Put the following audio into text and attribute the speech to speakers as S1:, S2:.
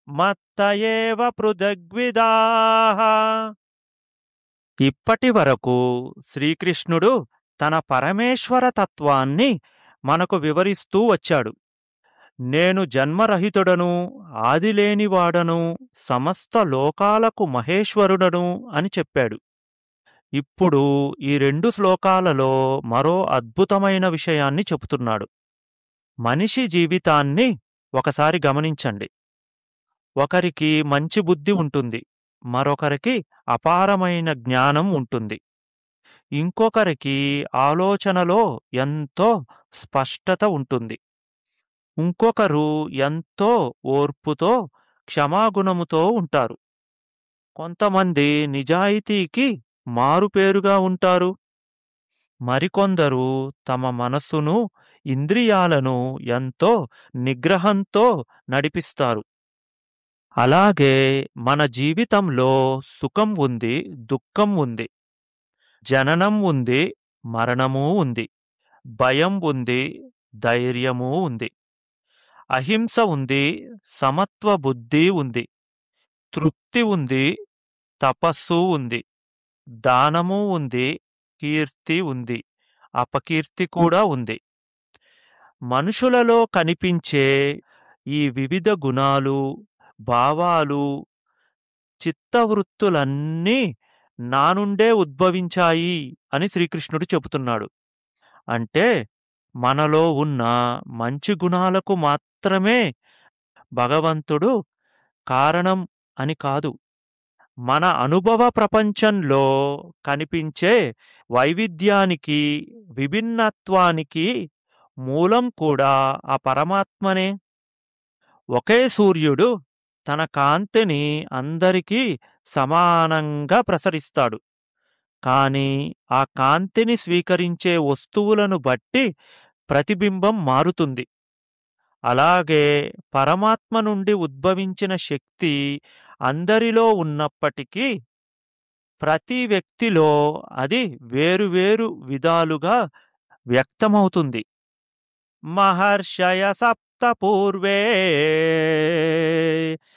S1: మత్త ఏవ పృథగ్విదాః ఇప్పటి వరకు శ్రీకృష్ణుడు తన పరమేశ్వర తత్వాన్ని మనకు వివరిస్తూ వచ్చాడు నేను జన్మరహితుడను ఆదిలేనివాడను సమస్త లోకాలకు మహేశ్వరుడను అని చెప్పాడు ఇప్పుడు ఈ రెండు శ్లోకాలలో మరో అద్భుతమైన విషయాన్ని చెబుతున్నాడు మనిషి జీవితాన్ని ఒకసారి గమనించండి ఒకరికి మంచి బుద్ధి ఉంటుంది మరొకరికి అపారమైన జ్ఞానం ఉంటుంది ఇంకొకరికి ఆలోచనలో ఎంతో స్పష్టత ఉంటుంది ఇంకొకరు ఎంతో ఓర్పుతో క్షమాగుణముతో ఉంటారు కొంతమంది నిజాయితీకి మారుపేరుగా ఉంటారు మరికొందరు తమ మనస్సును ఇంద్రియాలను ఎంతో నిగ్రహంతో నడిపిస్తారు అలాగే మన జీవితంలో సుఖం ఉంది దుఃఖం ఉంది జననం ఉంది మరణమూ ఉంది భయం ఉంది ధైర్యమూ ఉంది అహింస ఉంది సమత్వ బుద్ధి ఉంది తృప్తి ఉంది తపస్సు ఉంది దానము ఉంది కీర్తి ఉంది అపకీర్తి కూడా ఉంది మనుషులలో కనిపించే ఈ వివిధ గుణాలు భావాలు చిత్తవృత్తులన్నీ నా నుండే ఉద్భవించాయి అని శ్రీకృష్ణుడు చెబుతున్నాడు అంటే మనలో ఉన్న మంచి గుణాలకు మాత్రమే భగవంతుడు కారణం అని కాదు మన అనుభవ ప్రపంచంలో కనిపించే వైవిధ్యానికి విభిన్నత్వానికి మూలం కూడా ఆ పరమాత్మనే ఒకే సూర్యుడు తన కాంతిని అందరికీ సమానంగా ప్రసరిస్తాడు కాని ఆ కాంతిని స్వీకరించే వస్తువులను బట్టి ప్రతిబింబం మారుతుంది అలాగే పరమాత్మ నుండి ఉద్భవించిన శక్తి అందరిలో ఉన్నప్పటికీ ప్రతి వ్యక్తిలో అది వేరువేరు విధాలుగా వ్యక్తమవుతుంది మహర్షయ సప్త పూర్వే